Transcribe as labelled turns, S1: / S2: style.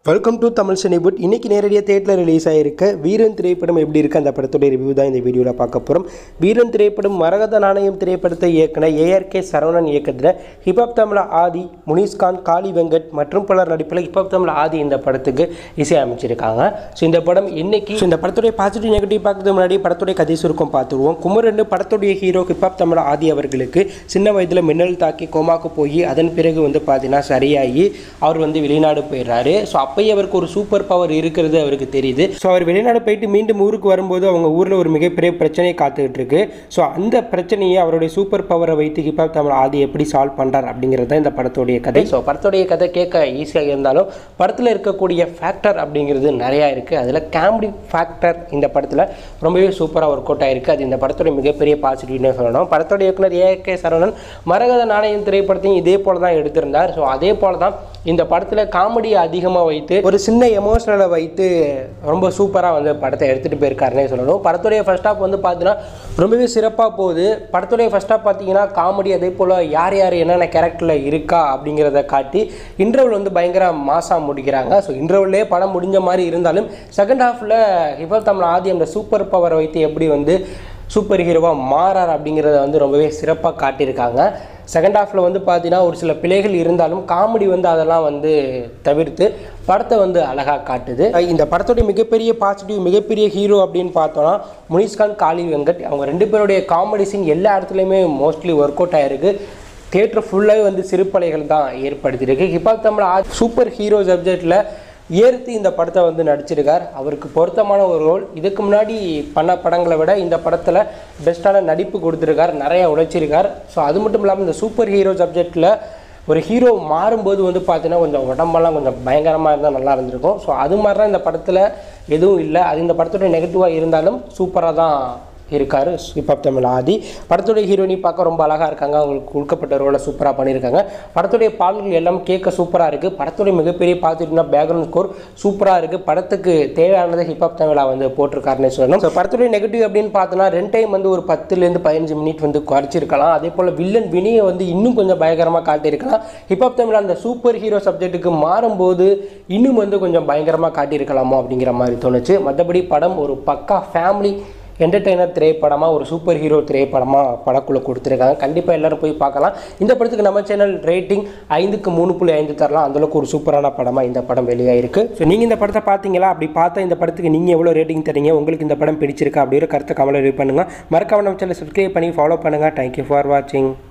S1: welcome to Tamil சினிபுட் இன்னைக்கு நேரடியாக தேட்டரில் ரிலீஸ் ஆகிருக்க வீரன் திரைப்படம் எப்படி இருக்குது அந்த படத்துடைய ரிவ்யூ தான் இந்த வீடியோவில் பார்க்க போகிறோம் வீரன் திரைப்படம் மரகத நாணயம் திரைப்படத்தை இயக்குன ஏஆர்கே சரவணன் இயக்கத்தில் ஹிப்ஹாப் தமிழ் ஆதி முனிஸ்காந்த் காளி வெங்கட் மற்றும் பலர் நடிப்பில் ஹிப்ஹாப் தமிழ் ஆதி இந்த படத்துக்கு இசையமைச்சிருக்காங்க ஸோ இந்த படம் இன்னைக்கு ஸோ இந்த படத்துடைய பாசிட்டிவ் நெகட்டிவ் பார்க்கறதுக்கு முன்னாடி படத்துடைய கதை சுருக்கம் பார்த்துருவோம் குமரன் படத்துடைய ஹீரோ ஹிப்ஹாப் தமிழ் ஆதி அவர்களுக்கு சின்ன வயதில் மின்னல் தாக்கி கோமாக்கு போய் அதன் பிறகு வந்து பார்த்தீங்கன்னா சரியாகி அவர் வந்து வெளிநாடு போயிடுறாரு ஸோ அப்பயே அவருக்கு ஒரு சூப்பர் பவர் இருக்கிறது அவருக்கு தெரியுது ஸோ அவர் வெளிநாடு போயிட்டு மீண்டும் ஊருக்கு வரும்போது அவங்க ஊரில் ஒரு மிகப்பெரிய பிரச்சனை காத்துக்கிட்டு இருக்கு ஸோ அந்த பிரச்சனையை அவருடைய சூப்பர் பவரை வைத்து ஹிப்ஹாப் தமிழ் ஆதி எப்படி சால்வ் பண்ணுறார் அப்படிங்கிறது தான் இந்த படத்துடைய கதை ஸோ படத்துடைய கதை கேட்க ஈஸியாக இருந்தாலும் படத்தில் இருக்கக்கூடிய ஃபேக்டர் அப்படிங்கிறது நிறையா இருக்குது அதில் காமெடி ஃபேக்டர் இந்த படத்தில் ரொம்பவே சூப்பராக ஒர்க் அவுட் ஆயிருக்கு அது இந்த படத்துடைய மிகப்பெரிய பாசிட்டிவ்னு சொல்லணும் படத்துடைய இயக்குனர் ஏ கே சரவணன் மரகத நாணயம் திரைப்படத்தையும் இதே போல தான் எடுத்திருந்தார் ஸோ அதே போல தான் இந்த படத்தில் காமெடியை அதிகமாக வைத்து ஒரு சின்ன எமோஷனலை வைத்து ரொம்ப சூப்பராக வந்து படத்தை எடுத்துகிட்டு போயிருக்காருன்னே சொல்லணும் படத்துடைய ஃபர்ஸ்ட் ஹாப் வந்து பார்த்தீங்கன்னா ரொம்பவே சிறப்பாக போகுது படத்துடைய ஃபர்ஸ்ட் ஹாப் பார்த்தீங்கன்னா காமெடி அதே போல் யார் யார் என்னென்ன கேரக்டரில் இருக்கா அப்படிங்கிறத காட்டி இன்டர்வல் வந்து பயங்கர மாசாக முடிக்கிறாங்க ஸோ இன்டர்வல்லே படம் முடிஞ்ச மாதிரி இருந்தாலும் செகண்ட் ஹாஃபில் ஹிபப் தமிழ் ஆதி அந்த சூப்பர் பவரை வைத்து எப்படி வந்து சூப்பர் ஹீரோவாக மாறார் அப்படிங்கிறத வந்து ரொம்பவே சிறப்பாக காட்டியிருக்காங்க செகண்ட் ஹாஃபில் வந்து பார்த்தீங்கன்னா ஒரு சில பிழைகள் இருந்தாலும் காமெடி வந்து அதெல்லாம் வந்து தவிர்த்து படத்தை வந்து அழகாக காட்டுது இந்த படத்துடைய மிகப்பெரிய பாசிட்டிவ் மிகப்பெரிய ஹீரோ அப்படின்னு பார்த்தோன்னா முனிஸ்காந்த் காளி வெங்கட் அவங்க ரெண்டு பேருடைய காமெடி சீன் எல்லா இடத்துலையுமே மோஸ்ட்லி ஒர்க் அவுட் ஆயிருக்கு தேட்டர் ஃபுல்லாகவே வந்து சிறுப்பலைகள் தான் ஏற்படுத்தியிருக்கு ஹிப்ஹாப் தமிழ் சூப்பர் ஹீரோ சப்ஜெக்டில் ஏறுத்து இந்த படத்தை வந்து நடிச்சிருக்கார் அவருக்கு பொருத்தமான ஒரு ரோல் இதுக்கு முன்னாடி பண்ண படங்களை விட இந்த படத்தில் பெஸ்ட்டான நடிப்பு கொடுத்துருக்கார் நிறைய உழைச்சிருக்கார் ஸோ அது மட்டும் இல்லாமல் இந்த சூப்பர் ஹீரோ சப்ஜெக்டில் ஒரு ஹீரோ மாறும்போது வந்து பார்த்தீங்கன்னா கொஞ்சம் உடம்பெல்லாம் கொஞ்சம் பயங்கரமாக இருந்தால் நல்லா இருந்திருக்கும் ஸோ அது மாதிரி தான் இந்த படத்தில் எதுவும் இல்லை அது இந்த படத்துடைய நெகட்டிவாக இருந்தாலும் சூப்பராக தான் இருக்கார் ஹிப்ஹாப் தமிழ் ஆதி படத்துடைய ஹீரோயினி பார்க்க ரொம்ப அழகாக இருக்காங்க அவங்களுக்கு கொடுக்கப்பட்ட ரோலை சூப்பராக பண்ணியிருக்காங்க படத்துடைய பாடல்கள் எல்லாம் கேட்க சூப்பராக இருக்குது படத்துடைய மிகப்பெரிய பார்த்துட்டுனா பேக்ரவுண்ட் ஸ்கோர் சூப்பராக இருக்குது படத்துக்கு தேவையானதை ஹிப்ஹாப் தமிழா வந்து போட்டிருக்காருன்னு சொல்லணும் ஸோ படத்துடைய நெகட்டிவ் அப்படின்னு பார்த்தோன்னா ரெண்டு டைம் வந்து ஒரு பத்துலேருந்து பதினஞ்சு மினிட் வந்து குறைச்சிருக்கலாம் அதே போல் வில்லன் வினியை வந்து இன்னும் கொஞ்சம் பயங்கரமாக காட்டியிருக்கலாம் ஹிப்ஹாப் தமிழ் அந்த சூப்பர் ஹீரோ சப்ஜெக்ட்டுக்கு மாறும்போது இன்னும் வந்து கொஞ்சம் பயங்கரமாக காட்டியிருக்கலாமோ அப்படிங்கிற மாதிரி தோணுச்சு மற்றபடி படம் ஒரு பக்கா ஃபேமிலி என்டர்டெய்னர் திரைப்படமாக ஒரு சூப்பர் ஹீரோ திரைப்படமாக படக்குள்ள கொடுத்துருக்காங்க கண்டிப்பாக எல்லோரும் போய் பார்க்கலாம் இந்த படத்துக்கு நம்ம சேனல் ரேட்டிங் ஐந்துக்கு மூணு புள்ளி ஐந்து தரலாம் அந்தளவுக்கு ஒரு சூப்பரான படமாக இந்த படம் வெளியாயிருக்கு ஸோ நீங்கள் இந்த படத்தை பார்த்தீங்களா அப்படி பார்த்தா இந்த படத்துக்கு நீங்கள் எவ்வளோ ரேட்டிங் தரீங்க உங்களுக்கு இந்த படம் பிடிச்சிருக்கா அப்படிங்கிற கருத்தை கமலை ரிவ்யூ பண்ணுங்கள் மறக்காம நம்ம சேனல் சப்ஸ்கிரைப் பண்ணி ஃபாலோ பண்ணுங்கள் தேங்க்யூ ஃபார் வாட்சிங்